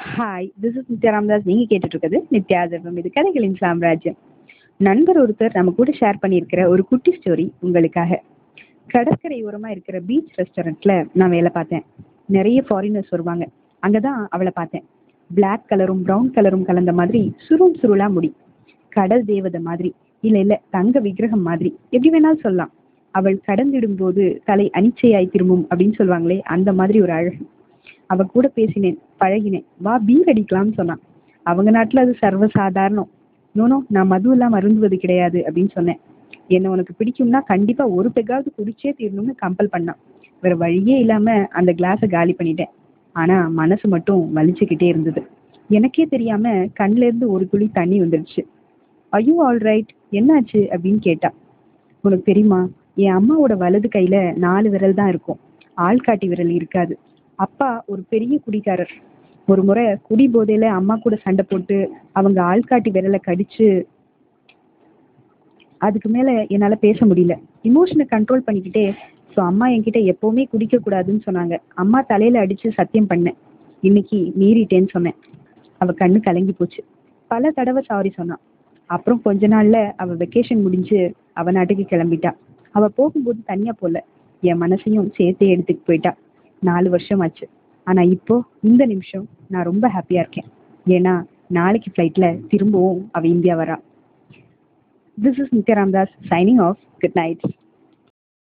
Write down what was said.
hi this is Nithya Ramadas நீங்கள் கேட்டுட்ருக்கிறது நித்யா ஜெபம் இது கதைகளின் சாம்ராஜ்யம் நண்பர் ஒருத்தர் நம்ம கூட ஷேர் பண்ணியிருக்கிற ஒரு குட்டி ஸ்டோரி உங்களுக்காக கடற்கரை ஓரமாக இருக்கிற பீச் ரெஸ்டாரண்ட்டில் நான் வேலை பார்த்தேன் நிறைய ஃபாரினர்ஸ் வருவாங்க அங்கே தான் அவளை பார்த்தேன் பிளாக் கலரும் ப்ரௌன் கலரும் கலந்த மாதிரி சுருள் சுருளா முடி கடல் தேவதை மாதிரி இல்லை இல்லை தங்க விக்கிரகம் மாதிரி எப்படி வேணாலும் சொல்லலாம் அவள் கடந்திடும் போது தலை அனிச்சையாய் திரும்பும் அப்படின்னு சொல்லுவாங்களே அந்த மாதிரி ஒரு அழகு அவ கூட பேசினேன் பழகினேன் வா பீர் அடிக்கலாம்னு சொன்னான் அவங்க நாட்டில் அது சர்வசாதாரணம் நோனோ நான் மது எல்லாம் அருந்துவது கிடையாது அப்படின்னு சொன்னேன் என்ன உனக்கு பிடிக்கும்னா கண்டிப்பா ஒரு பெக்காவது குடிச்சே தீரணும்னு கம்பல் பண்ணான் வேற வழியே இல்லாம அந்த கிளாஸை காலி பண்ணிட்டேன் ஆனா மனசு மட்டும் வலிச்சுக்கிட்டே இருந்தது எனக்கே தெரியாம கண்ணுல இருந்து ஒரு துளி தண்ணி வந்துருச்சு ஐயோ ஆல் ரைட் என்னாச்சு அப்படின்னு கேட்டா உனக்கு தெரியுமா என் அம்மாவோட வலது கையில நாலு விரல் தான் இருக்கும் ஆள்காட்டி விரல் இருக்காது அப்பா ஒரு பெரிய குடிகாரர் ஒரு முறை குடி போதையில அம்மா கூட சண்டை போட்டு அவங்க ஆள்காட்டி விரலை கடிச்சு அதுக்கு மேல என்னால பேச முடியல இமோஷனை கண்ட்ரோல் பண்ணிக்கிட்டே ஸோ அம்மா என்கிட்ட எப்பவுமே குடிக்க கூடாதுன்னு சொன்னாங்க அம்மா தலையில அடிச்சு சத்தியம் பண்ணேன் இன்னைக்கு மீறிட்டேன்னு சொன்னேன் அவ கண்ணு கலங்கி போச்சு பல தடவை சாரி சொன்னான் அப்புறம் கொஞ்ச நாள்ல அவ வெக்கேஷன் முடிஞ்சு அவ நாட்டுக்கு கிளம்பிட்டா அவ போகும்போது தனியா போல என் மனசையும் சேர்த்தே எடுத்துட்டு போயிட்டா நாலு வருஷம் ஆச்சு ஆனா இப்போ இந்த நிமிஷம் நான் ரொம்ப ஹாப்பியா இருக்கேன் ஏன்னா நாளைக்கு ஃப்ளைட்ல திரும்பவும் அவ இந்தியா வரா this is Nithya Ramdas signing off good night